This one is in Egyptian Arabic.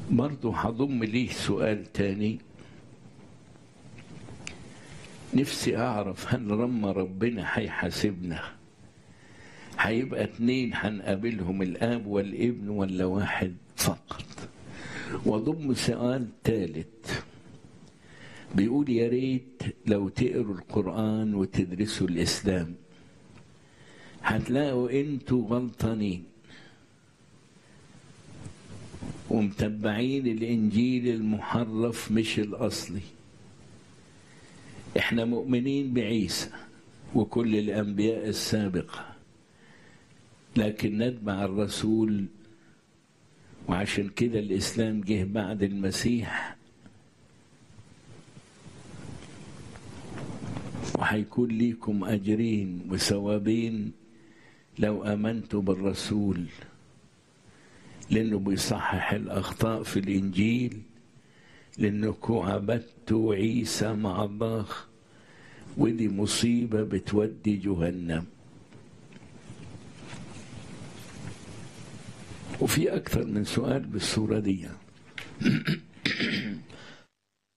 برضه هضم ليه سؤال تاني نفسي أعرف هل رمى ربنا هيحاسبنا هيبقى اتنين هنقابلهم الآب والابن ولا واحد فقط وضم سؤال ثالث بيقول يا ريت لو تقروا القرآن وتدرسوا الإسلام هتلاقوا انتوا غلطانين ومتبعين الإنجيل المحرف مش الأصلي احنا مؤمنين بعيسى وكل الأنبياء السابقة لكن نتبع الرسول وعشان كده الإسلام جه بعد المسيح وهيكون ليكم أجرين وثوابين لو آمنتوا بالرسول لأنه بيصحح الأخطاء في الإنجيل لأنكم عبدتوا عيسى مع الله ودي مصيبة بتودي جهنم وفي أكثر من سؤال بالصورة دي